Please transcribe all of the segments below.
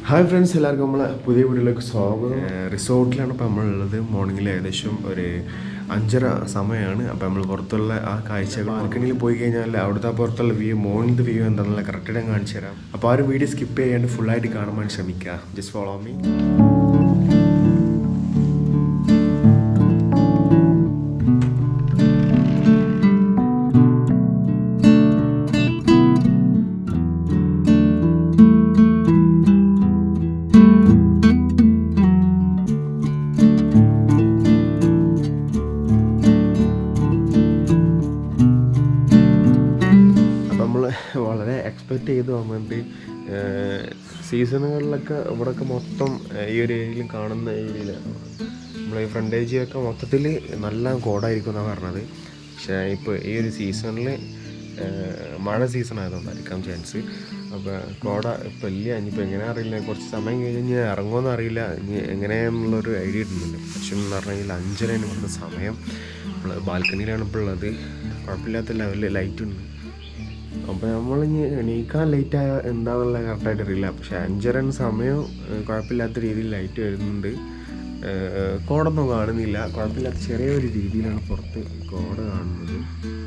Hi friends എല്ലാവർക്കും നമ്മളെ പുതിയ വീഡിയോയിലേക്ക് സ്വാഗതം റിസോർട്ടിലാണ് ഇപ്പോൾ നമ്മളുള്ളത് മോർണിംഗിൽ ഏകദേശം ഒരു അഞ്ചര സമയമാണ് അപ്പോൾ നമ്മൾ പുറത്തുള്ള ആ കാഴ്ചകൾ ബാൽക്കണിയിൽ പോയി കഴിഞ്ഞാൽ അവിടുത്തെ ആ പുറത്തുള്ള വ്യൂ മോർണിംഗ് വ്യൂ എന്താണെന്നുള്ള കറക്റ്റ് ഞാൻ കാണിച്ചു തരാം അപ്പോൾ ആ ഒരു വീഡിയോ സ്കിപ്പ് ചെയ്യാണ്ട് ഫുള്ളായിട്ട് കാണാൻ ശ്രമിക്കുക ജസ്റ്റ് ഫോളോ മീ അപ്പം നമ്മൾ വളരെ എക്സ്പെക്റ്റ് ചെയ്ത് വന്നിട്ട് സീസണുകളിലൊക്കെ ഇവിടെയൊക്കെ മൊത്തം ഏഹ്, ഈ ഒരു ഏരിയയിൽ കാണുന്ന ഏരിയയിലാണ് നമ്മൾ ഈ ഫ്രണ്ടേജിയൊക്കെ മൊത്തത്തിൽ നല്ല കോടായിരിക്കും എന്നാണ് പറഞ്ഞത് പക്ഷേ ഇപ്പോൾ ഈ ഒരു സീസണിൽ മഴ സീസൺ ആയതുകൊണ്ടായിരിക്കാം ചാൻസ് അപ്പോൾ കോട ഇപ്പം ഇല്ല ഇനിയിപ്പോൾ എങ്ങനെ അറിയില്ല കുറച്ച് സമയം കഴിഞ്ഞ് ഇനി ഇറങ്ങുമെന്ന് അറിയില്ല ഇനി എങ്ങനെയാണെന്നുള്ളൊരു ഐഡിയ ഇടുന്നുണ്ട് പക്ഷേ എന്ന് പറഞ്ഞു കഴിഞ്ഞാൽ അഞ്ചരയാണ് ഇവിടുത്തെ സമയം നമ്മൾ ബാൽക്കണിയിലാണ് ഇപ്പോൾ ഉള്ളത് കുഴപ്പമില്ലാത്ത ലെവലിൽ ലൈറ്റ് ഉണ്ട് അപ്പോൾ നമ്മൾ ഇനി എണീക്കാൻ ലേറ്റ് ആയ എന്താണെന്നുള്ള കറക്റ്റായിട്ട് അറിയില്ല പക്ഷെ അഞ്ചരൻ സമയം ഏഹ്, കുഴപ്പമില്ലാത്ത രീതിയിൽ ലൈറ്റ് വരുന്നുണ്ട് ഏഹ്, കോടൊന്നും കാണുന്നില്ല കുഴപ്പമില്ലാത്ത ചെറിയൊരു രീതിയിലാണ് പുറത്ത് കോട കാണുന്നത്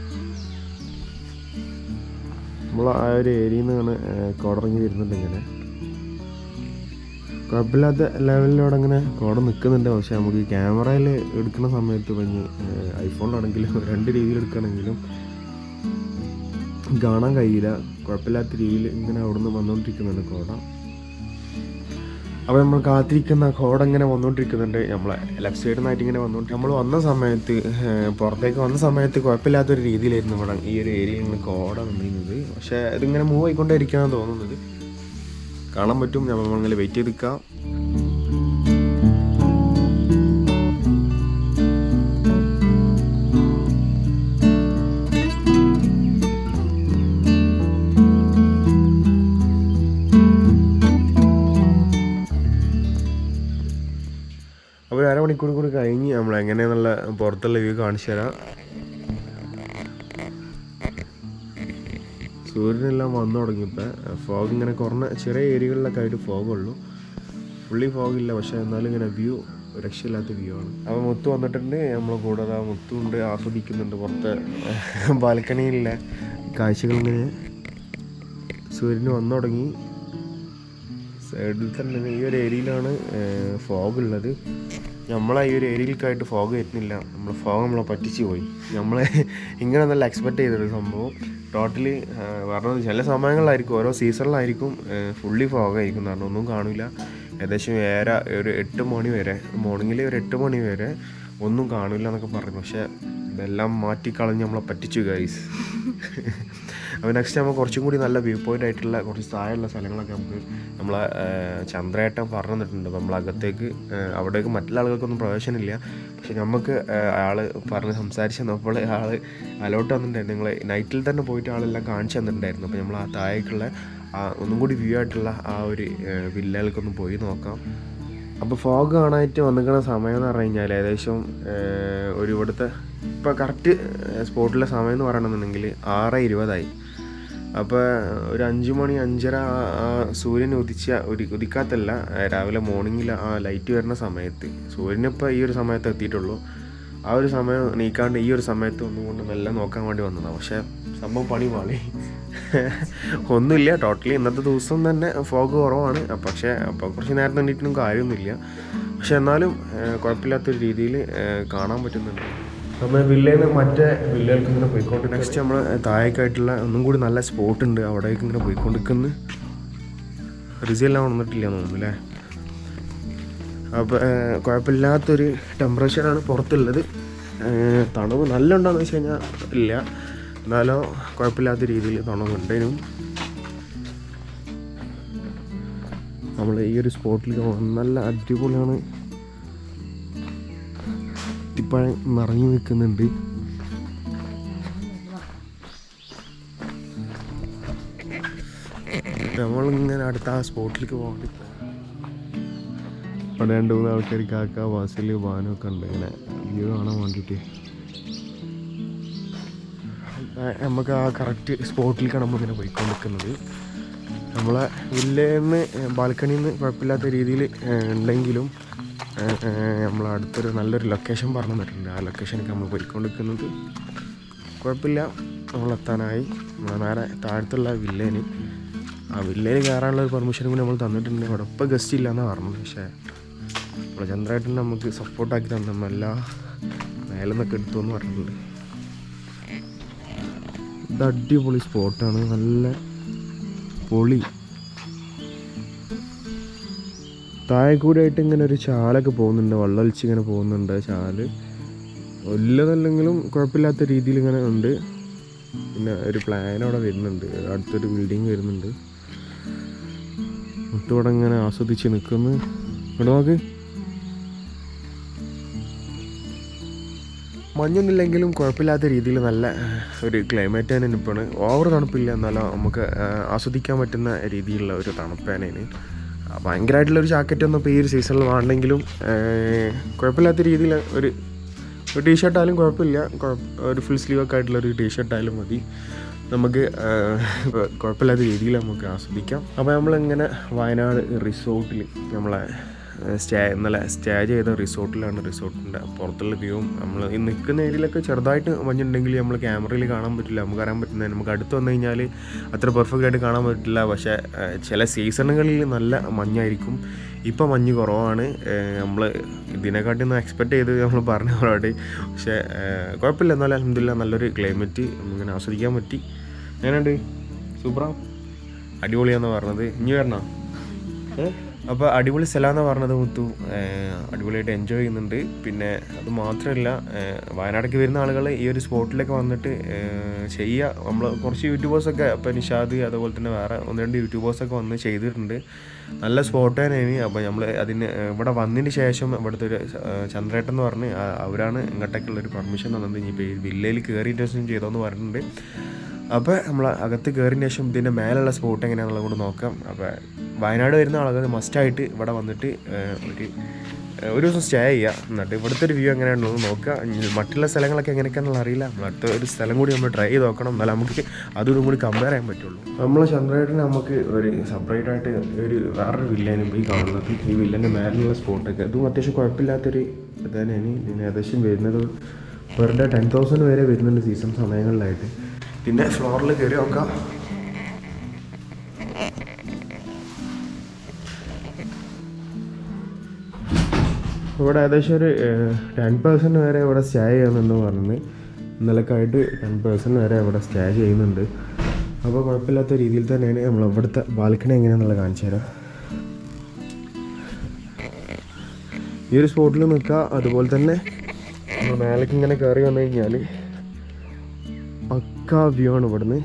നമ്മൾ ആ ഒരു ഏരിയയിൽ നിന്നാണ് കോടിറങ്ങി വരുന്നുണ്ട് ഇങ്ങനെ കുഴപ്പമില്ലാത്ത ലെവലിലൂടെ ഇങ്ങനെ കോട നിൽക്കുന്നുണ്ട് പക്ഷെ നമുക്ക് ക്യാമറയിൽ എടുക്കുന്ന സമയത്ത് പഞ്ഞ് ഐഫോണിലാണെങ്കിലും രണ്ട് രീതിയിൽ എടുക്കുകയാണെങ്കിലും കാണാൻ കഴിയില്ല കുഴപ്പമില്ലാത്ത രീതിയിൽ ഇങ്ങനെ അവിടുന്ന് വന്നുകൊണ്ടിരിക്കുന്നുണ്ട് കോട അപ്പോൾ നമ്മൾ കാത്തിരിക്കുന്ന കോട ഇങ്ങനെ വന്നുകൊണ്ടിരിക്കുന്നുണ്ട് നമ്മളെ ലെഫ്റ്റ് സൈഡിൽ നിന്നായിട്ട് ഇങ്ങനെ വന്നുകൊണ്ട് നമ്മൾ വന്ന സമയത്ത് ഏഹ്, പുറത്തേക്ക് വന്ന സമയത്ത് കുഴപ്പമില്ലാത്തൊരു രീതിയിലായിരുന്നു ഇവിടെ ഈ ഒരു ഏരിയയിൽ നിന്ന് കോട നിന്നിരുന്നത് പക്ഷേ ഇതിങ്ങനെ മൂവ് ആയിക്കൊണ്ടേ ഇരിക്കുകയാണ് തോന്നുന്നത് കാണാൻ പറ്റും നമ്മളിങ്ങനെ വെയിറ്റ് ചെയ്ത് നിൽക്കാം അപ്പോൾ ഒരു അരമണിക്കൂർ കൂടി കഴിഞ്ഞ് നമ്മൾ എങ്ങനെയാണെന്നുള്ള പുറത്തുള്ള വ്യൂ കാണിച്ചു തരാം സൂര്യനെല്ലാം വന്നു തുടങ്ങിയപ്പോൾ ഫോഗ് ഇങ്ങനെ കുറഞ്ഞ ചെറിയ ഏരിയകളിലൊക്കെ ആയിട്ട് ഫോഗുള്ളൂ ഫുള്ളി ഫോഗില്ല പക്ഷേ എന്നാലും ഇങ്ങനെ വ്യൂ രക്ഷയില്ലാത്ത വ്യൂ ആണ് അപ്പോൾ മുത്തു വന്നിട്ടുണ്ട് നമ്മൾ കൂടെ ആ മുത്തു ഉണ്ട് ആസ്വദിക്കുന്നുണ്ട് പുറത്തെ ബാൽക്കണിയിലെ കാഴ്ചകൾ ഇങ്ങനെ സൂര്യന് വന്നു തുടങ്ങി സൈഡിൽ തന്നെ ഈ ഒരു ഏരിയയിലാണ് ഫോഗ് ഉള്ളത് നമ്മളെ ഈ ഒരു ഏരിയയിലേക്കായിട്ട് ഫോഗ് വരുന്നില്ല നമ്മൾ ഫോഗ് നമ്മളെ പറ്റിച്ച് പോയി നമ്മളെ ഇങ്ങനെ നല്ല എക്സ്പെക്ട് ചെയ്തൊരു സംഭവം ടോട്ടലി പറഞ്ഞത് ചില സമയങ്ങളിലായിരിക്കും ഓരോ സീസണിലായിരിക്കും ഫുള്ളി ഫോഗ് ആയിരിക്കും കാരണം ഒന്നും കാണില്ല ഏകദേശം ഏര ഒരു എട്ട് മണി വരെ മോർണിംഗിൽ ഒരു എട്ട് മണി വരെ ഒന്നും കാണില്ല എന്നൊക്കെ പറഞ്ഞു പക്ഷേ ഇതെല്ലാം മാറ്റിക്കളഞ്ഞ് നമ്മളെ പറ്റിച്ചു ഗൈസ് അപ്പോൾ നെക്സ്റ്റ് നമ്മൾ കുറച്ചും കൂടി നല്ല വ്യൂ പോയിന്റ് ആയിട്ടുള്ള കുറച്ച് താഴെയുള്ള സ്ഥലങ്ങളൊക്കെ നമുക്ക് നമ്മളെ ഏഹ്, ചന്ദ്രേട്ടൻ പറഞ്ഞു തന്നിട്ടുണ്ട് അപ്പോൾ നമ്മളകത്തേക്ക് ഏഹ്, അവിടേക്ക് മറ്റുള്ള ആളുകൾക്കൊന്നും പ്രവേശനമില്ല പക്ഷെ നമുക്ക് ആൾ പറഞ്ഞ് സംസാരിച്ച് തന്നപ്പോൾ ആൾ അലോട്ട് വന്നിട്ടുണ്ടായിരുന്നു നിങ്ങൾ നൈറ്റിൽ തന്നെ പോയിട്ട് ആളെല്ലാം കാണിച്ചു തന്നിട്ടുണ്ടായിരുന്നു അപ്പോൾ നമ്മൾ ആ താഴേക്കുള്ള ആ ഒന്നും കൂടി വ്യൂ ആയിട്ടുള്ള ആ ഒരു ഏഹ്, വില്ലകൾക്കൊന്ന് പോയി നോക്കാം അപ്പോൾ ഫോഗ് കാണാനായിട്ട് വന്നിക്കുന്ന സമയം എന്ന് പറഞ്ഞു കഴിഞ്ഞാൽ ഏകദേശം ഏഹ്, ഒരു ഇവിടുത്തെ ഇപ്പോൾ കറക്റ്റ് സ്പോട്ടിലെ സമയം എന്ന് പറയണമെന്നുണ്ടെങ്കിൽ ആറ് ഇരുപതായി അപ്പോൾ ഒരു അഞ്ച് മണി അഞ്ചര ആ- ആ സൂര്യൻ ഉദിച്ച ഒരു ഉദിക്കാത്തല്ല ഏഹ്, രാവിലെ മോർണിംഗിൽ ആ ലൈറ്റ് വരുന്ന സമയത്ത് സൂര്യനിപ്പോൾ ഈ ഒരു സമയത്ത് എത്തിയിട്ടുള്ളൂ ആ ഒരു സമയം നീക്കാണ്ട് ഈ ഒരു സമയത്ത് ഒന്നുകൊണ്ട് മെല്ലെ നോക്കാൻ വേണ്ടി വന്നതാണ് പക്ഷേ സംഭവം പണി പാളി ഒന്നുമില്ല ടോട്ടലി ഇന്നത്തെ ദിവസം തന്നെ ഫോഗ് കുറവാണ് അഹ് പക്ഷേ അപ്പോൾ കുറച്ച് നേരത്തെ എണീറ്റിനും കാര്യമൊന്നുമില്ല പക്ഷെ എന്നാലും ഏഹ്, കുഴപ്പമില്ലാത്തൊരു രീതിയിൽ ഏഹ്, കാണാൻ പറ്റുന്നുണ്ട് നമ്മൾ വില്ലയിൽ നിന്ന് മറ്റേ വില്ലകൾക്ക് ഇങ്ങനെ പോയിക്കൊണ്ട് നെക്സ്റ്റ് നമ്മൾ താഴേക്കായിട്ടുള്ള ഒന്നും കൂടി നല്ല സ്പോട്ട് ഉണ്ട് അവിടേക്ക് ഇങ്ങനെ പോയിക്കൊണ്ടിരിക്കുന്നു റിസെല്ലാം വന്നിട്ടില്ല എന്ന് തോന്നുന്നു അല്ലേ അപ്പോൾ കുഴപ്പമില്ലാത്തൊരു ടെമ്പറേച്ചറാണ് പുറത്തുള്ളത് ഏഹ്, തണുപ്പ് നല്ല ഉണ്ടോയെന്ന് വെച്ച് കഴിഞ്ഞാൽ ഇല്ല എന്നാലോ കുഴപ്പമില്ലാത്ത രീതിയിൽ തണുപ്പുണ്ടേനും നമ്മൾ ഈ ഒരു സ്പോട്ടിൽ നല്ല അടിപൊളിയാണ് ഇത്തിപ്പഴം നിറഞ്ഞു നിൽക്കുന്നുണ്ട് നമ്മളിങ്ങനെ അടുത്ത ആ സ്പോട്ടിലേക്ക് പോകാൻ വേണ്ടി പോകും അവിടെ രണ്ട് മൂന്ന് ആൾക്കാർ കാക്ക വാസിൽ വാനും ഒക്കെ ഉണ്ട് ഇങ്ങനെ വ്യൂ കാണാൻ വേണ്ടിയിട്ട് ആ, നമുക്ക് ആ കറക്റ്റ് സ്പോട്ടിലേക്കാണ് നമ്മളിങ്ങനെ പോയിക്കൊണ്ടിരിക്കുന്നത് നമ്മളെ വില്ലയിൽ നിന്ന് ബാൽക്കണിയിൽ നിന്ന് കുഴപ്പമില്ലാത്ത രീതിയിൽ ഉണ്ടെങ്കിലും നമ്മൾ അടുത്തൊരു നല്ലൊരു ലൊക്കേഷൻ പറഞ്ഞു തന്നിട്ടുണ്ട് ആ ലൊക്കേഷനിലേക്ക് നമ്മൾ പോയിക്കൊണ്ടിരിക്കുന്നത് കുഴപ്പമില്ല നമ്മളെത്താനായി നമ്മൾ നേരെ താഴത്തുള്ള വില്ലേന് ആ വില്ലേന് കയറാനുള്ള ഒരു പെർമിഷനും കൂടി നമ്മൾ തന്നിട്ടുണ്ട് അവിടെ ഇപ്പോൾ ഗസ്റ്റ് ഇല്ല എന്നാണ് പറഞ്ഞത് പക്ഷേ നമ്മൾ ചന്ദ്രേട്ടൻ നമുക്ക് സപ്പോർട്ടാക്കി തന്നു എല്ലാ മേലെ നിന്നൊക്കെ എടുത്തു എന്ന് പറഞ്ഞിട്ടുണ്ട് ഇത് അടിപൊളി സ്പോട്ടാണ് നല്ല പൊളി താഴെ കൂടെ ആയിട്ട് ഇങ്ങനെ ഒരു ചാലൊക്കെ പോകുന്നുണ്ട് വെള്ളമൊലിച്ച് ഇങ്ങനെ പോകുന്നുണ്ട് ചാല് വല്ലതല്ലെങ്കിലും കുഴപ്പമില്ലാത്ത രീതിയിൽ ഇങ്ങനെ ഉണ്ട് പിന്നെ ഒരു പ്ലാൻ അവിടെ വരുന്നുണ്ട് അടുത്തൊരു ബിൽഡിങ് വരുന്നുണ്ട് മുത്തോടെ ഇങ്ങനെ ആസ്വദിച്ച് നിൽക്കുന്നു ഇവിടെ നോക്ക് മഞ്ഞൊന്നുമില്ലെങ്കിലും കുഴപ്പമില്ലാത്ത രീതിയിൽ നല്ല ഒരു ക്ലൈമറ്റ് തന്നെ ഇപ്പോഴാണ് ഓവർ തണുപ്പില്ല എന്നാലും നമുക്ക് ആ, ആസ്വദിക്കാൻ പറ്റുന്ന രീതിയിലുള്ള ഒരു തണുപ്പേനേന് ഭയങ്കരമായിട്ടുള്ള ഒരു ജാക്കറ്റ് ഒന്നും ഇപ്പോൾ ഈ ഒരു സീസണിൽ വേണമെങ്കിലും കുഴപ്പമില്ലാത്ത രീതിയിൽ ഒരു ഒരു ടീ ഷർട്ടായാലും കുഴപ്പമില്ല കുഴപ്പ- ഒരു ഫുൾ സ്ലീവ് ഒക്കെ ആയിട്ടുള്ള ഒരു ടീ ഷർട്ടായാലും മതി നമുക്ക് ആ, കുഴപ്പമില്ലാത്ത രീതിയിൽ നമുക്ക് ആസ്വദിക്കാം അപ്പോൾ നമ്മളിങ്ങനെ വയനാട് റിസോർട്ടിൽ നമ്മളെ സ്റ്റേ ഇന്നലെ സ്റ്റേ ചെയ്ത റിസോർട്ടിലാണ് റിസോർട്ടിൻ്റെ പുറത്തുള്ള വ്യൂവും നമ്മൾ ഈ നിൽക്കുന്ന ഏരിയയിലൊക്കെ ചെറുതായിട്ട് മഞ്ഞുണ്ടെങ്കിൽ നമ്മൾ ക്യാമറയിൽ കാണാൻ പറ്റില്ല നമുക്ക് അറിയാൻ പറ്റുന്നത് നമുക്ക് അടുത്ത് വന്നു കഴിഞ്ഞാൽ അത്ര പെർഫെക്റ്റ് ആയിട്ട് കാണാൻ പറ്റില്ല പക്ഷേ ആ, ചില സീസണുകളിൽ നല്ല മഞ്ഞായിരിക്കും ഇപ്പം മഞ്ഞ് കുറവാണ് നമ്മൾ ഇതിനെക്കാട്ടി ഒന്ന് എക്സ്പെക്ട് ചെയ്ത് നമ്മൾ പറഞ്ഞ പോലായിട്ട് പക്ഷേ ആ, കുഴപ്പമില്ല എന്നാലും അലഹമില്ല നല്ലൊരു ക്ലൈമറ്റ് ഇങ്ങനെ ആസ്വദിക്കാൻ പറ്റി എങ്ങനെയുണ്ട് സൂപ്പറാ അടിപൊളിയാന്ന് പറഞ്ഞത് ഇനി വരണോ അപ്പോൾ അടിപൊളി സ്ഥലമാണെന്ന് പറഞ്ഞത് മുത്തു ഏഹ് അടിപൊളിയായിട്ട് എൻജോയ് ചെയ്യുന്നുണ്ട് പിന്നെ അത് മാത്രമല്ല ഏഹ് വയനാടേക്ക് വരുന്ന ആളുകൾ ഈ ഒരു സ്പോട്ടിലൊക്കെ വന്നിട്ട് ഏഹ് ചെയ്യുക നമ്മൾ കുറച്ച് യൂട്യൂബേഴ്സൊക്കെ ഇപ്പോൾ നിഷാദ് അതുപോലെ തന്നെ വേറെ ഒന്ന് രണ്ട് യൂട്യൂബേഴ്സൊക്കെ വന്ന് ചെയ്തിട്ടുണ്ട് നല്ല സ്പോട്ട് തന്നെയാണ് അപ്പോൾ നമ്മൾ അതിന് ഇവിടെ വന്നതിന് ശേഷം ഇവിടുത്തെ ഒരു ഏഹ് ചന്ദ്രേട്ടൻ എന്ന് പറഞ്ഞ് ആ- അവരാണ് ഇങ്ങോട്ടേക്കുള്ള ഒരു പെർമിഷൻ തന്നത് ഇനിയിപ്പോൾ ഈ വില്ലയിൽ കയറിയിട്ട് ചെയ്തോന്ന് പറഞ്ഞിട്ടുണ്ട് അപ്പോൾ നമ്മൾ അകത്ത് കയറിയതിന് ശേഷം ഇതിൻ്റെ മേലുള്ള സ്പോട്ട് എങ്ങനെയാണെന്നുള്ളത് കൂടെ നോക്കാം അപ്പോൾ വയനാട് വരുന്ന ആളുകൾ മസ്റ്റായിട്ട് ഇവിടെ വന്നിട്ട് ഏഹ്, ഒരു ഏഹ്, ഒരു ദിവസം സ്റ്റേ ചെയ്യുക എന്നിട്ട് ഇവിടുത്തെ ഒരു വ്യൂ എങ്ങനെയാണെന്നുള്ളത് നോക്കുക ഇനി മറ്റുള്ള സ്ഥലങ്ങളൊക്കെ എങ്ങനെയൊക്കെയാണെന്നുള്ള അറിയില്ല നമ്മൾ അടുത്ത ഒരു സ്ഥലം കൂടി നമ്മൾ ട്രൈ ചെയ്ത് നോക്കണം എന്നാലും നമുക്ക് അതും കൂടി കമ്പയർ ചെയ്യാൻ പറ്റുള്ളൂ നമ്മൾ ചന്ദ്രേട്ടന് നമുക്ക് ഒരു സെപ്പറേറ്റ് ആയിട്ട് ഒരു വേറൊരു വില്ലേനും ഈ കാണുന്നത് ഈ വില്ലൻ്റെ മേലുള്ള സ്പോട്ടൊക്കെ ഇതും അത്യാവശ്യം കുഴപ്പമില്ലാത്തൊരു ഇത് തന്നെയാണ് ഇതിന് ഏകദേശം വരുന്നത് പെർ ഡേ ടെൻ തൗസൻഡ് വരെ വരുന്നുണ്ട് സീസൺ സമയങ്ങളിലായിട്ട് പിന്നെ ഫ്ലോറിൽ കയറി നോക്കാം ഇവിടെ ഏകദേശം ഒരു ടെൻ പേഴ്സൻറ്റ് വരെ ഇവിടെ സ്റ്റേ ചെയ്യുന്നുണ്ട് പറഞ്ഞത് ഇന്നലെക്കായിട്ട് ടെൻ പേഴ്സൻറ്റ് വരെ ഇവിടെ സ്റ്റേ ചെയ്യുന്നുണ്ട് അപ്പോൾ കുഴപ്പമില്ലാത്ത രീതിയിൽ തന്നെയാണ് നമ്മൾ ഇവിടുത്തെ ബാൽക്കണി എങ്ങനെയാണെന്നുള്ളത് കാണിച്ചു തരാം ഈ ഒരു സ്പോട്ടിൽ നിൽക്കുക അതുപോലെ തന്നെ നമ്മൾ മേലേക്ക് ഇങ്ങനെ കയറി വന്നു കഴിഞ്ഞാൽ പക്കാ വ്യൂ ആണ് ഇവിടുന്ന്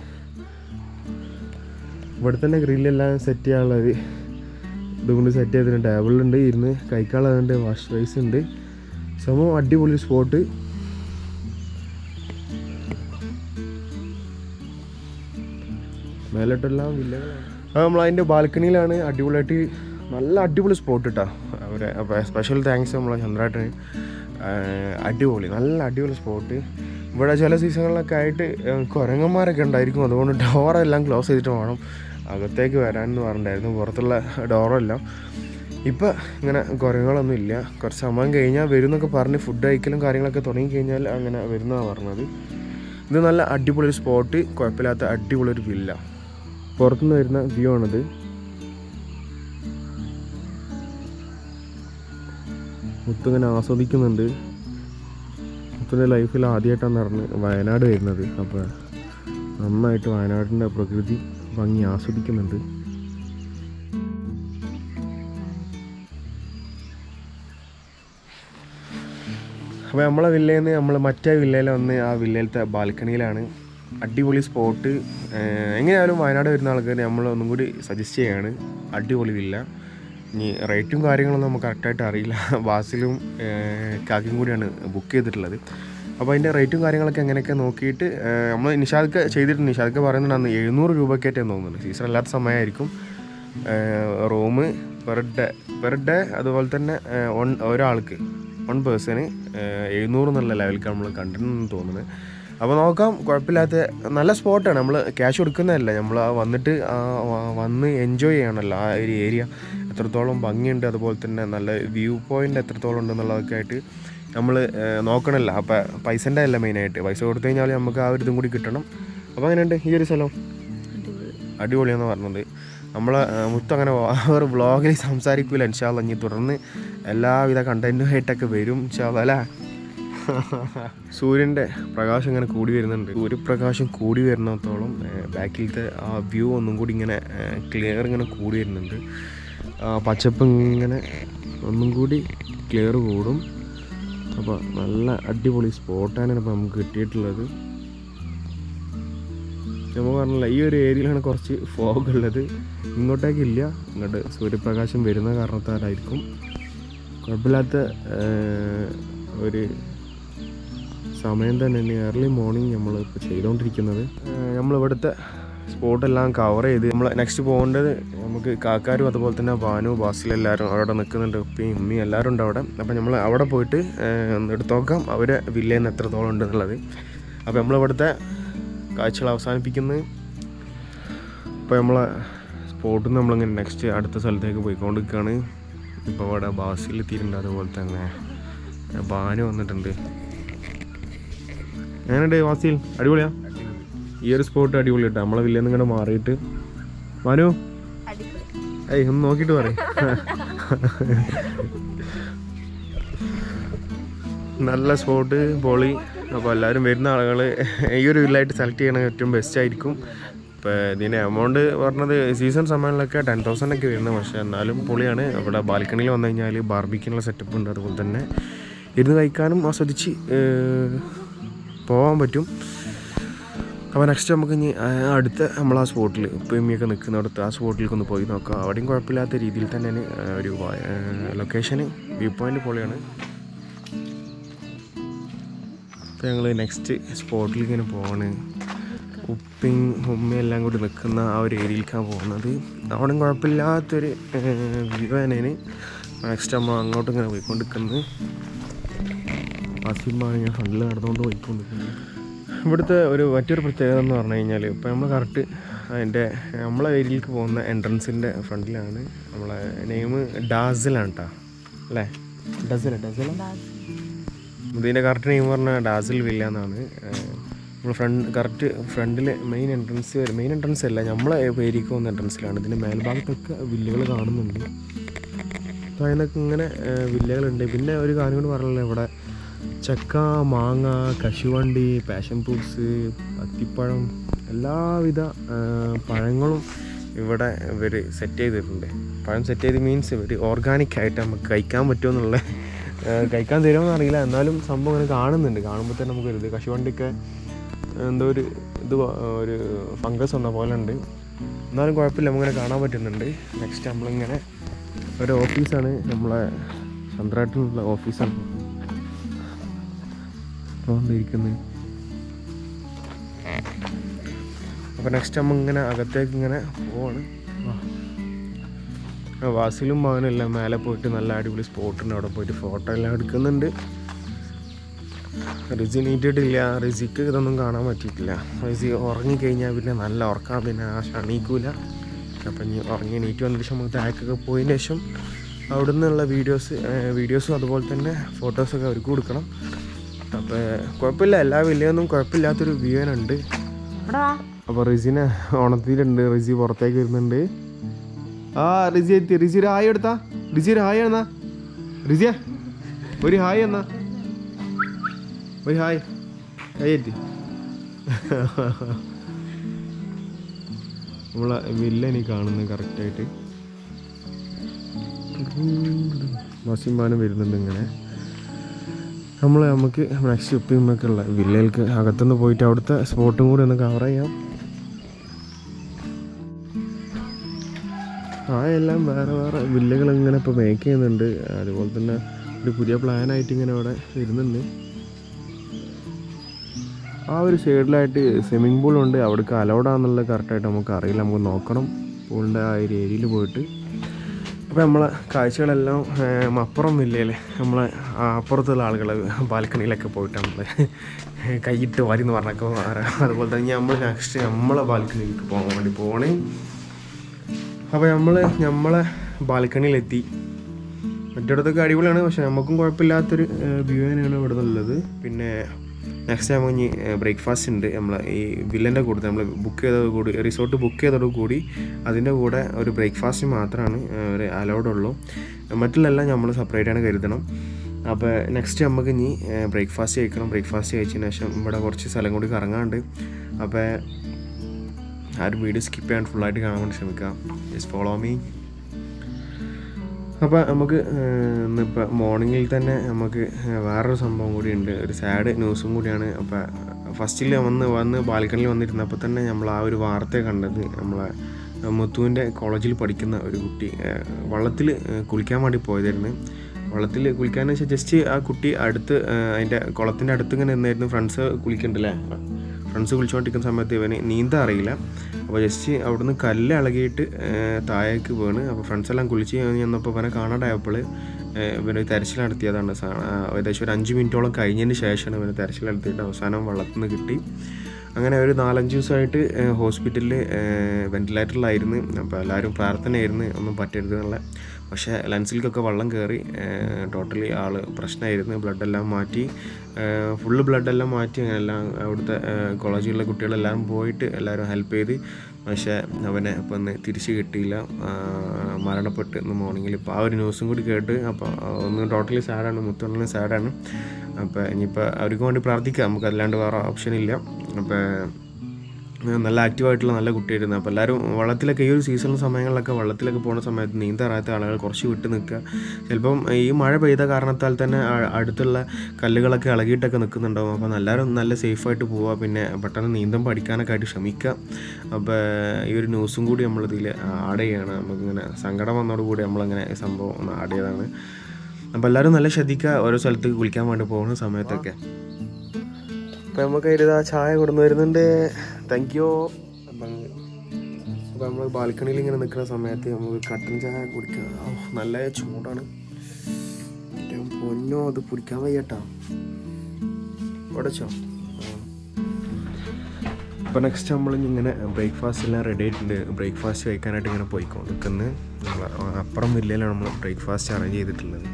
ഇവിടെ തന്നെ ഗ്രില്ലെല്ലാം സെറ്റ് ചെയ്യാനുള്ളത് ഇതുകൊണ്ട് സെറ്റ് ചെയ്തിട്ടുണ്ട് ടേബിളുണ്ട് ഇരുന്ന് കഴിക്കാനുള്ളതുണ്ട് വാഷ് സ്പേസ് ഉണ്ട് സംഭവം അടിപൊളി സ്പോട്ട് മേലോട്ടെല്ലാം വില്ലകളാണ് അത് നമ്മൾ അതിൻ്റെ ബാൽക്കണിയിലാണ് അടിപൊളിയായിട്ട് നല്ല അടിപൊളി സ്പോട്ട് കേട്ടോ അവരെ അപ്പോൾ സ്പെഷ്യൽ താങ്ക്സ് നമ്മളെ ചന്ദ്രാട്ടന് അടിപൊളി നല്ല അടിപൊളി സ്പോട്ട് ഇവിടെ ചില സീസണുകളിലൊക്കെ ആയിട്ട് ഏഹ്, കുരങ്ങന്മാരൊക്കെ ഉണ്ടായിരിക്കും അതുകൊണ്ട് ഡോറെല്ലാം ക്ലോസ് ചെയ്തിട്ട് വേണം അകത്തേക്ക് വരാനെന്ന് പറഞ്ഞിട്ടുണ്ടായിരുന്നു പുറത്തുള്ള ഡോറെല്ലാം ഇപ്പം ഇങ്ങനെ കുരങ്ങുകളൊന്നും ഇല്ല കുറച്ച് സമയം കഴിഞ്ഞാൽ വരും എന്നൊക്കെ പറഞ്ഞ് ഫുഡ് കഴിക്കലും കാര്യങ്ങളൊക്കെ തുടങ്ങി കഴിഞ്ഞാൽ അങ്ങനെ വരുന്നതാണ് പറഞ്ഞത് ഇത് നല്ല അടിപൊളി ഒരു സ്പോട്ട് കുഴപ്പമില്ലാത്ത അടിപൊളി ഒരു വില്ല പുറത്തുനിന്ന് വരുന്ന വ്യൂ ആണിത് മുത്തിങ്ങനെ ആസ്വദിക്കുന്നുണ്ട് മുത്തിൻ്റെ ലൈഫിൽ ആദ്യമായിട്ടാണ് നടന്ന് വയനാട് വരുന്നത് അപ്പോൾ നന്നായിട്ട് വയനാടിൻ്റെ പ്രകൃതി ഭംഗി ആസ്വദിക്കുന്നുണ്ട് അപ്പോൾ നമ്മളെ വില്ലയിൽ നിന്ന് നമ്മൾ മറ്റേ വില്ലയിൽ വന്ന് ആ വില്ലയിലത്തെ ബാൽക്കണിയിലാണ് അടിപൊളി സ്പോട്ട് എങ്ങനെയായാലും വയനാട് വരുന്ന ആൾക്കാർ നമ്മൾ ഒന്നും കൂടി സജസ്റ്റ് ചെയ്യാണ് അടിപൊളി വില്ല ഇനി റേറ്റും കാര്യങ്ങളൊന്നും നമുക്ക് കറക്റ്റായിട്ട് അറിയില്ല ബാസിലും ഏഹ്, കാക്കിയും കൂടിയാണ് ബുക്ക് ചെയ്തിട്ടുള്ളത് അപ്പോൾ അതിൻ്റെ റേറ്റും കാര്യങ്ങളൊക്കെ എങ്ങനെയൊക്കെ നോക്കിയിട്ട് ഏഹ്, നമ്മൾ നിഷാദൊക്കെ ചെയ്തിട്ടുണ്ട് നിഷാദൊക്കെ പറയുന്നുണ്ടായിരുന്നു എഴുന്നൂറ് രൂപയ്ക്കായിട്ടാണ് തോന്നുന്നത് സീസൺ അല്ലാത്ത സമയമായിരിക്കും room per day per day അതുപോലെ തന്നെ ഏഹ്, വൺ ഒരാൾക്ക് വൺ പേഴ്സണ് എഴുന്നൂറ് എന്നുള്ള ലെവലിലേക്ക് നമ്മൾ കണ്ടിട്ടുണ്ടെന്ന് തോന്നുന്നത് അപ്പോൾ നോക്കാം കുഴപ്പമില്ലാത്ത നല്ല സ്പോട്ടാണ് നമ്മൾ ക്യാഷ് കൊടുക്കുന്നതല്ല നമ്മൾ ആ വന്നിട്ട് ആ വ- വന്ന് എൻജോയ് ചെയ്യണമല്ലോ ആ ഒരു ഏരിയ എത്രത്തോളം ഭംഗിയുണ്ട് അതുപോലെ തന്നെ നല്ല വ്യൂ പോയിൻ്റ് എത്രത്തോളം ഉണ്ടെന്നുള്ളതൊക്കെ ആയിട്ട് നമ്മൾ നോക്കണമല്ലോ അപ്പോൾ പൈസൻ്റെ അല്ല മെയിനായിട്ട് പൈസ കൊടുത്തു കഴിഞ്ഞാൽ നമുക്ക് ആ ഒരു ഇതും കൂടി കിട്ടണം അപ്പോൾ അങ്ങനെയുണ്ട് ഈ ഒരു സ്ഥലം അടിപൊളിയെന്ന് പറഞ്ഞത് നമ്മളെ മുത്ത് അങ്ങനെ ഒരു വ്ളോഗിൽ സംസാരിക്കൂല ഇൻഷാല്ല ഇനി തുടർന്ന് എല്ലാവിധ കണ്ടൻറ്റുമായിട്ടൊക്കെ വരും ഇൻഷാല്ല അല്ലേ സൂര്യൻ്റെ പ്രകാശം ഇങ്ങനെ കൂടി വരുന്നുണ്ട് സൂര്യപ്രകാശം കൂടി വരുന്നിടത്തോളം ബാക്കിലത്തെ ആ വ്യൂ ഒന്നും കൂടി ഇങ്ങനെ ക്ലിയർ ഇങ്ങനെ കൂടി വരുന്നുണ്ട് ആ പച്ചപ്പ് ഇങ്ങനെ ഒന്നും കൂടി ക്ലിയർ കൂടും അപ്പോൾ നല്ല അടിപൊളി സ്പോട്ടാണ് ഇപ്പോൾ നമുക്ക് കിട്ടിയിട്ടുള്ളത് നമ്മൾ പറഞ്ഞില്ല ഈ ഒരു ഏരിയയിലാണ് കുറച്ച് ഫോഗ് ഉള്ളത് ഇങ്ങോട്ടേക്കില്ല ഇങ്ങോട്ട് സൂര്യപ്രകാശം വരുന്ന കാരണത്താലായിരിക്കും കുഴപ്പമില്ലാത്ത ഏർ, ഒരു സമയം തന്നെയാണ് ഏർലി മോർണിംഗ് നമ്മൾ ഇപ്പോൾ ചെയ്തുകൊണ്ടിരിക്കുന്നത് നമ്മൾ ഇവിടുത്തെ സ്പോട്ടെല്ലാം കവർ ചെയ്ത് നമ്മൾ നെക്സ്റ്റ് പോകേണ്ടത് നമുക്ക് കാക്കാരും അതുപോലെ തന്നെ ഭാനു ബാസിൽ എല്ലാവരും അവിടെ നിൽക്കുന്നുണ്ട് ഉപ്പയും ഉമ്മയും എല്ലാവരും ഉണ്ട് അവിടെ അപ്പോൾ നമ്മൾ അവിടെ പോയിട്ട് ഏർ, ഒന്ന് എടുത്ത് നോക്കാം അവരെ വില്ലയിൽ നിന്ന് എത്രത്തോളം ഉണ്ട് എന്നുള്ളത് അപ്പോൾ നമ്മളിവിടുത്തെ കാഴ്ചകൾ അവസാനിപ്പിക്കുന്നത് ഇപ്പോൾ നമ്മളെ സ്പോട്ടിൽ നിന്ന് നമ്മളിങ്ങനെ നെക്സ്റ്റ് അടുത്ത സ്ഥലത്തേക്ക് പോയിക്കൊണ്ടിരിക്കുകയാണ് ഇപ്പോൾ ഇവിടെ ബാസിൽ എത്തിയിട്ടുണ്ട് അതുപോലെ തന്നെ ബാനു വന്നിട്ടുണ്ട് എങ്ങനെയുണ്ട് വാസിൽ അടിപൊളിയാ ഈ ഒരു സ്പോട്ട് അടിപൊളി കേട്ടോ നമ്മളെ വില്ലേന്ന് ഇങ്ങനെ മാറിയിട്ട് ബാനു ഏയ് ഒന്ന് നോക്കിയിട്ട് പറയും നല്ല സ്പോട്ട് പൊളി അപ്പോൾ എല്ലാവരും വരുന്ന ആളുകൾ ഈ ഒരു വില്ലായിട്ട് സെലക്ട് ചെയ്യണത് ഏറ്റവും ബെസ്റ്റ് ആയിരിക്കും ഇപ്പോൾ ഇതിൻ്റെ എമൗണ്ട് പറഞ്ഞത് സീസൺ സമയങ്ങളിലൊക്കെ ടെൻ തൗസൻഡ് ഒക്കെ വരുന്നത് പക്ഷേ എന്നാലും പൊളിയാണ് അവിടെ ബാൽക്കണിയിൽ വന്നു കഴിഞ്ഞാൽ ബാർബിക്കിനുള്ള സെറ്റപ്പ് ഉണ്ട് അതുപോലെ തന്നെ ഇരുന്ന് കഴിക്കാനും ആസ്വദിച്ച് ഏർ, പോകാൻ പറ്റും അപ്പോൾ നെക്സ്റ്റ് നമുക്ക് ഇനി ആ അടുത്ത നമ്മൾ ആ സ്പോട്ടിൽ ഇപ്പോൾ എമ്മിയൊക്കെ നിൽക്കുന്നിടത്ത് ആ സ്പോട്ടിലേക്ക് ഒന്ന് പോയി നോക്കാം അവിടെയും കുഴപ്പമില്ലാത്ത രീതിയിൽ തന്നെയാണ് ആ, ഒരു ലൊക്കേഷന് വ്യൂ പോയിൻ്റ് പൊളിയാണ് അപ്പോൾ ഞങ്ങൾ നെക്സ്റ്റ് സ്പോട്ടിലേക്ക് ഇങ്ങനെ പോവാണ് ഉപ്പയും ഉമ്മയും എല്ലാം കൂടി നിൽക്കുന്ന ആ ഒരു ഏരിയയിലേക്കാണ് പോകുന്നത് അവിടെയും കുഴപ്പമില്ലാത്തൊരു വ്യൂ തന്നെയാണ് നെക്സ്റ്റ് നമ്മൾ അങ്ങോട്ട് ഇങ്ങനെ പോയിക്കൊണ്ടിരിക്കുന്നത് അസിമാണ് ഞാൻ ഫ്രണ്ടിൽ നടന്നുകൊണ്ട് പോയിക്കൊണ്ടിരിക്കുന്നത് ഇവിടുത്തെ ഒരു മറ്റൊരു പ്രത്യേകത എന്ന് പറഞ്ഞു കഴിഞ്ഞാൽ ഇപ്പോൾ നമ്മൾ കറക്റ്റ് അതിൻ്റെ നമ്മളെ ഏരിയയിലേക്ക് പോകുന്ന എൻട്രൻസിൻ്റെ ഫ്രണ്ടിലാണ് നമ്മളെ നെയിം ഡാസിലാണ് കേട്ടോ അല്ലേ ഡസല ഡസല ഇതിൻ്റെ കറക്റ്റ് നെയിം പറഞ്ഞാൽ ഡാസിൽ വില്ല എന്നാണ് നമ്മൾ ഫ്രണ്ട് കറക്റ്റ് ഫ്രണ്ടിൽ മെയിൻ എൻട്രൻസ് വരും മെയിൻ എൻട്രൻസ് അല്ല നമ്മളെ ഏരിയക്ക് പോകുന്ന എൻട്രൻസിലാണ് ഇതിൻ്റെ മേൽഭാഗത്തൊക്കെ വില്ലുകൾ കാണുന്നുണ്ട് അപ്പോൾ അതിനൊക്കെ ഇങ്ങനെ ഏഹ്, വില്ലകളുണ്ട് പിന്നെ ഒരു കാര്യം കൂടി പറഞ്ഞല്ലോ ഇവിടെ ചക്ക മാങ്ങ കശുവണ്ടി പാഷൻ ഫ്രൂട്ട്സ് അത്തിപ്പഴം എല്ലാവിധ ഏഹ്, പഴങ്ങളും ഇവിടെ ഇവർ സെറ്റ് ചെയ്തിട്ടുണ്ട് പഴം സെറ്റ് ചെയ്ത് മീൻസ് ഇവർ ഓർഗാനിക് ആയിട്ട് നമുക്ക് കഴിക്കാൻ പറ്റുമെന്നുള്ള ഏഹ്, കഴിക്കാൻ തരുമെന്ന് അറിയില്ല എന്നാലും സംഭവം ഇങ്ങനെ കാണുന്നുണ്ട് കാണുമ്പോൾ തന്നെ നമുക്ക് ഇത് കശുവണ്ടിയൊക്കെ എന്തോ ഒരു ഇത് പോ- ഒരു ഫംഗസ് വന്ന പോലെ ഉണ്ട് എന്നാലും കുഴപ്പമില്ല നമുക്കിങ്ങനെ കാണാൻ പറ്റുന്നുണ്ട് നെക്സ്റ്റ് നമ്മളിങ്ങനെ ഒരു ഓഫീസാണ് നമ്മളെ ചന്ദ്രാട്ടിനുള്ള ഓഫീസാണ് ഇരിക്കുന്നത് അപ്പോൾ നെക്സ്റ്റ് നമ്മൾ ഇങ്ങനെ അകത്തേക്ക് ഇങ്ങനെ പോവാണ് വാ. ആ, വാസിലും മകനും എല്ലാം മേലെ പോയിട്ട് നല്ല അടിപൊളി സ്പോട്ടുണ്ട് അവിടെ പോയിട്ട് ഫോട്ടോ എല്ലാം എടുക്കുന്നുണ്ട് റിസി നീറ്റിട്ടില്ല റിസിക്ക് ഇതൊന്നും കാണാൻ പറ്റിയിട്ടില്ല റിസി ഉറങ്ങിക്കഴിഞ്ഞാൽ പിന്നെ നല്ല ഉറക്കാൻ പിന്നെ ആ ക്ഷണിക്കൂല അപ്പം ഇനി ഉറങ്ങി നീറ്റ് വന്നതിന് ശേഷം നമുക്ക് താഴേക്കൊക്കെ പോയതിന് ശേഷം അവിടെ നിന്നുള്ള വീഡിയോസ് വീഡിയോസും അതുപോലെ തന്നെ ഫോട്ടോസൊക്കെ അവർക്ക് കൊടുക്കണം അപ്പോൾ കുഴപ്പമില്ല എല്ലാ വില്ലയൊന്നും കുഴപ്പമില്ലാത്തൊരു വ്യൂ ഉണ്ട് അപ്പോൾ റിസിനെ ഓണത്തിലുണ്ട് റിസി പുറത്തേക്ക് വരുന്നുണ്ട് ആ റിസി എത്തി റിസി ഒരു ഹായ് എടുത്താ റിസി ഒരു ഹായ് എന്നാ റിസിയ ഒരു ഹായ് എന്നാ ഒരു ഹായ് ഹായ് എത്തി നമ്മളെ വില്ലനി കാണുന്നത് കറക്റ്റായിട്ട് വസിമാനം വരുന്നുണ്ട് ഇങ്ങനെ നമ്മൾ നമുക്ക് നെക്സ്റ്റ് ഉപ്പിമ്മൊക്കെ ഉള്ള വില്ലയിലേക്ക് അകത്തുനിന്ന് പോയിട്ട് അവിടുത്തെ സ്പോട്ടും കൂടി ഒന്ന് കവർ ചെയ്യാം ആ എല്ലാം വേറെ വേറെ വില്ലകൾ ഇങ്ങനെ ഇപ്പോൾ മേക്ക് ചെയ്യുന്നുണ്ട് അതുപോലെ തന്നെ ഒരു പുതിയ പ്ലാനായിട്ട് ഇങ്ങനെ ഇവിടെ വരുന്നുണ്ട് ആ ഒരു സൈഡിലായിട്ട് സ്വിമ്മിംഗ് പൂളുണ്ട് അവിടേക്ക് അലൗഡാന്നുള്ളത് കറക്റ്റായിട്ട് നമുക്ക് അറിയില്ല നമുക്ക് നോക്കണം പൂളിൻ്റെ ആ ഒരു ഏരിയയിൽ പോയിട്ട് അപ്പോൾ നമ്മളെ കാഴ്ചകളെല്ലാം ഏം, അപ്പുറം വില്ലയിൽ നമ്മളെ ആ അപ്പുറത്തുള്ള ആളുകൾ ബാൽക്കണിയിലൊക്കെ പോയിട്ട് നമ്മൾ കൈയിട്ട് വാരി എന്ന് പറഞ്ഞൊക്കെ അതുപോലെ തന്നെ നമ്മൾ നെക്സ്റ്റ് നമ്മളെ ബാൽക്കണിയിലേക്ക് പോകാൻ വേണ്ടി പോകണേ അപ്പോൾ നമ്മൾ നമ്മളെ ബാൽക്കണിയിലെത്തി മറ്റിടത്തൊക്കെ അടിപൊളിയാണ് പക്ഷെ നമുക്കും കുഴപ്പമില്ലാത്തൊരു വ്യൂ തന്നെയാണ് ഇവിടെ ഉള്ളത് പിന്നെ നെക്സ്റ്റ് നമുക്ക് ഇനി ബ്രേക്ക്ഫാസ്റ്റ് ഉണ്ട് നമ്മൾ ഈ വില്ലൻ്റെ കൂടെ നമ്മൾ ബുക്ക് ചെയ്തത് കൂടി റിസോർട്ട് ബുക്ക് ചെയ്തതോട് കൂടി അതിൻ്റെ കൂടെ ഒരു ബ്രേക്ക്ഫാസ്റ്റ് മാത്രമാണ് ഒരു അലൗഡ് ഉള്ളൂ മറ്റുള്ളെല്ലാം നമ്മൾ സെപ്പറേറ്റ് ആണ് കരുതണം അപ്പോൾ നെക്സ്റ്റ് നമുക്ക് ഇനി ബ്രേക്ക്ഫാസ്റ്റ് കഴിക്കണം ബ്രേക്ക്ഫാസ്റ്റ് കഴിച്ചതിന് ശേഷം ഇവിടെ കുറച്ച് സ്ഥലം കൂടി കറങ്ങാണ്ട് അപ്പോൾ ആ ഒരു വീഡിയോ സ്കിപ്പ് ചെയ്യാൻ ഫുള്ളായിട്ട് കാണാൻ വേണ്ടി ശ്രമിക്കാം ജസ്റ്റ് ഫോളോ മീ അപ്പോൾ നമുക്ക് ഇന്നിപ്പോൾ മോർണിംഗിൽ തന്നെ നമുക്ക് വേറൊരു സംഭവം കൂടി ഉണ്ട് ഒരു സാഡ് ന്യൂസും കൂടിയാണ് അപ്പോൾ ഫസ്റ്റിൽ വന്ന് വന്ന് ബാൽക്കണിയിൽ വന്നിരുന്നപ്പോൾ തന്നെ നമ്മൾ ആ ഒരു വാർത്ത കണ്ടത് നമ്മളെ മുത്തുവിൻ്റെ കോളേജിൽ പഠിക്കുന്ന ഒരു കുട്ടി വള്ളത്തിൽ കുളിക്കാൻ വേണ്ടി പോയതായിരുന്നു വള്ളത്തിൽ കുളിക്കാൻ വെച്ചാൽ ജസ്റ്റ് ആ കുട്ടി അടുത്ത് അതിൻ്റെ കുളത്തിൻ്റെ അടുത്ത് ഇങ്ങനെ നിന്നായിരുന്നു ഫ്രണ്ട്സ് കുളിക്കണ്ടല്ലേ ഫ്രണ്ട്സ് കുളിച്ചുകൊണ്ടിരിക്കുന്ന സമയത്ത് ഇവന് നീന്താൻ അറിയില്ല അപ്പോൾ ജസ്റ്റ് അവിടുന്ന് കല്ല് ഇളകിയിട്ട് താഴേക്ക് വീണ് അപ്പോൾ ഫ്രണ്ട്സ് എല്ലാം കുളിച്ച് ചെന്നപ്പോൾ ഇവനെ കാണാണ്ടായപ്പോൾ ഇവന് തെരച്ചിൽ നടത്തിയതാണ് ഏകദേശം ഒരു അഞ്ച് മിനിറ്റോളം കഴിഞ്ഞതിന് ശേഷമാണ് ഇവന് തെരച്ചിൽ നടത്തിയിട്ട് അവസാനം വള്ളത്തിൽ നിന്ന് കിട്ടി അങ്ങനെ ഒരു നാലഞ്ച് ദിവസമായിട്ട് ഹോസ്പിറ്റലിൽ വെൻറ്റിലേറ്ററിലായിരുന്നു അപ്പോൾ എല്ലാവരും പ്രാർത്ഥനയായിരുന്നു ഒന്നും പറ്റരുത് എന്നുള്ള പക്ഷേ ലെൻസിലേക്കൊക്കെ വെള്ളം കയറി ടോട്ടലി ആൾ പ്രശ്നമായിരുന്നു ബ്ലഡെല്ലാം മാറ്റി ഫുള്ള് ബ്ലഡെല്ലാം മാറ്റി എല്ലാം അവിടുത്തെ കോളേജിലുള്ള കുട്ടികളെല്ലാം പോയിട്ട് എല്ലാവരും ഹെൽപ്പ് ചെയ്ത് പക്ഷേ അവനെ ഇപ്പം ഒന്ന് തിരിച്ച് കിട്ടിയില്ല മരണപ്പെട്ട് ഇന്ന് മോർണിംഗിൽ ഇപ്പോൾ ആ ഒരു ന്യൂസും കൂടി കേട്ട് അപ്പോൾ ഒന്ന് ടോട്ടലി സാഡാണ് മുത്തോളം സാഡാണ് അപ്പോൾ ഇനിയിപ്പോൾ അവർക്ക് വേണ്ടി പ്രാർത്ഥിക്കാം നമുക്ക് അല്ലാണ്ട് വേറെ ഓപ്ഷൻ ഇല്ല അപ്പോൾ നല്ല ആക്റ്റീവായിട്ടുള്ള നല്ല കുട്ടിയായിരുന്നു അപ്പോൾ എല്ലാവരും വള്ളത്തിലൊക്കെ ഈ ഒരു സീസൺ സമയങ്ങളിലൊക്കെ വള്ളത്തിലൊക്കെ പോകുന്ന സമയത്ത് നീന്തറിയാത്ത ആളുകൾ കുറച്ച് വിട്ട് നിൽക്കുക ചിലപ്പം ഈ മഴ പെയ്ത കാരണത്താൽ തന്നെ അടുത്തുള്ള കല്ലുകളൊക്കെ ഇളകിയിട്ടൊക്കെ നിൽക്കുന്നുണ്ടാവും അപ്പോൾ എല്ലാവരും നല്ല സേഫായിട്ട് പോവുക പിന്നെ പെട്ടെന്ന് നീന്തം പഠിക്കാനൊക്കെ ആയിട്ട് ശ്രമിക്കുക അപ്പോൾ ഈ ഒരു ന്യൂസും കൂടി നമ്മളിതിൽ ആഡ് ചെയ്യുകയാണ് നമുക്കിങ്ങനെ സങ്കടം വന്നതോടുകൂടി നമ്മളിങ്ങനെ സംഭവം ഒന്ന് ആഡ് ചെയ്തതാണ് അപ്പോൾ എല്ലാവരും നല്ല ശ്രദ്ധിക്കുക ഓരോ സ്ഥലത്തേക്ക് കുളിക്കാൻ വേണ്ടി പോകുന്ന സമയത്തൊക്കെ അപ്പം നമുക്ക് ഇരുതാ ചായ കൊടുന്നു വരുന്നുണ്ട് താങ്ക് യു അപ്പം അപ്പോൾ നമ്മൾ ബാൽക്കണിയിൽ ഇങ്ങനെ നിൽക്കുന്ന സമയത്ത് നമുക്ക് കട്ടൻ ചായ കുടിക്കാം ഓ നല്ല ചൂടാണ് പൊന്നോ അത് കുടിക്കാൻ വയ്യട്ടാ ഉടച്ചോ അപ്പോൾ നെക്സ്റ്റ് നമ്മൾ ഇങ്ങനെ ബ്രേക്ക്ഫാസ്റ്റ് എല്ലാം റെഡി ആയിട്ടുണ്ട് ബ്രേക്ക്ഫാസ്റ്റ് കഴിക്കാനായിട്ട് ഇങ്ങനെ പോയിക്കൊണ്ടിരിക്കുന്നത് നമ്മൾ അപ്പുറം വില്ലയിലാണ് നമ്മൾ ബ്രേക്ക്ഫാസ്റ്റ് അറേഞ്ച് ചെയ്തിട്ടുള്ളത്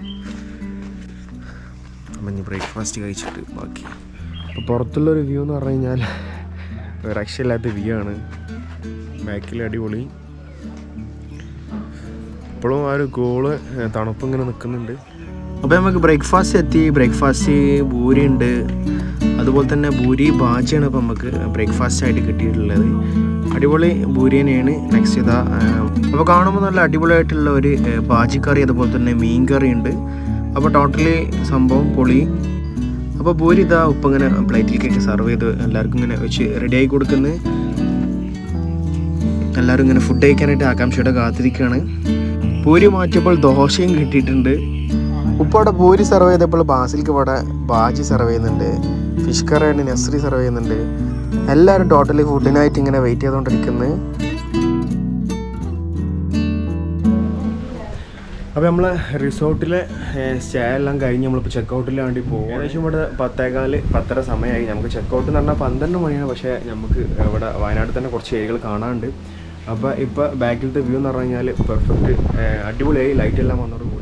അപ്പം ഇനി ബ്രേക്ക്ഫാസ്റ്റ് കഴിച്ചിട്ട് ബാക്കി അപ്പോൾ പുറത്തുള്ളൊരു വ്യൂ എന്ന് പറഞ്ഞു കഴിഞ്ഞാൽ രക്ഷയില്ലാത്ത വ്യൂ ആണ് ബാക്കിൽ അടിപൊളി ഇപ്പോഴും ആ ഒരു ഗോള് തണുപ്പ് ഇങ്ങനെ നിൽക്കുന്നുണ്ട് അപ്പോൾ നമുക്ക് ബ്രേക്ക്ഫാസ്റ്റ് എത്തി ബ്രേക്ക്ഫാസ്റ്റ് പൂരി ഉണ്ട് അതുപോലെ തന്നെ പൂരി ബാജിയാണ് ഇപ്പോൾ നമുക്ക് ബ്രേക്ക്ഫാസ്റ്റ് ആയിട്ട് കിട്ടിയിട്ടുള്ളത് അടിപൊളി പൂരി തന്നെയാണ് നെക്സ്റ്റ് ഇതാ അപ്പോൾ കാണുമ്പോൾ നല്ല അടിപൊളിയായിട്ടുള്ള ഒരു ബാജി കറി അതുപോലെ തന്നെ മീൻ കറി ഉണ്ട് അപ്പോൾ ടോട്ടലി സംഭവം പൊളി അപ്പോൾ പൂരി ഇതാ ഉപ്പ് ഇങ്ങനെ പ്ലേറ്റിലേക്കൊക്കെ സെർവ് ചെയ്ത് എല്ലാവർക്കും ഇങ്ങനെ വെച്ച് റെഡിയായി കൊടുക്കുന്നത് എല്ലാവരും ഇങ്ങനെ ഫുഡ് കഴിക്കാനായിട്ട് ആകാംക്ഷയോടെ കാത്തിരിക്കുകയാണ് പൂരി മാറ്റിയപ്പോൾ ദോശയും കിട്ടിയിട്ടുണ്ട് ഉപ്പവിടെ പൂരി സെർവ് ചെയ്തപ്പോൾ ബാസിൽക്ക് ഇവിടെ ബാജി സെർവ് ചെയ്യുന്നുണ്ട് ഫിഷ് കറിയാണ് നസ്രി സെർവ് ചെയ്യുന്നുണ്ട് എല്ലാവരും ടോട്ടലി ഫുഡിനായിട്ട് ഇങ്ങനെ വെയിറ്റ് ചെയ്തുകൊണ്ടിരിക്കുന്നത് അപ്പോൾ നമ്മൾ റിസോർട്ടിലെ സ്റ്റേ എല്ലാം കഴിഞ്ഞ് നമ്മളിപ്പോൾ ചെക്കൗട്ടിൽ വേണ്ടി പോകും ഏകദേശം ഇവിടെ പത്തേകാല് പത്തര സമയമായി നമുക്ക് ചെക്കൗട്ട് എന്ന് പറഞ്ഞാൽ പന്ത്രണ്ട് മണിയാണ് പക്ഷേ നമുക്ക് ഇവിടെ വയനാട് തന്നെ കുറച്ച് ഏരിയകൾ കാണാനുണ്ട് അപ്പോൾ ഇപ്പോൾ ബാക്കിലത്തെ വ്യൂ എന്ന് പറഞ്ഞു കഴിഞ്ഞാൽ പെർഫെക്റ്റ് അടിപൊളിയായി ലൈറ്റ് എല്ലാം വന്നതോട്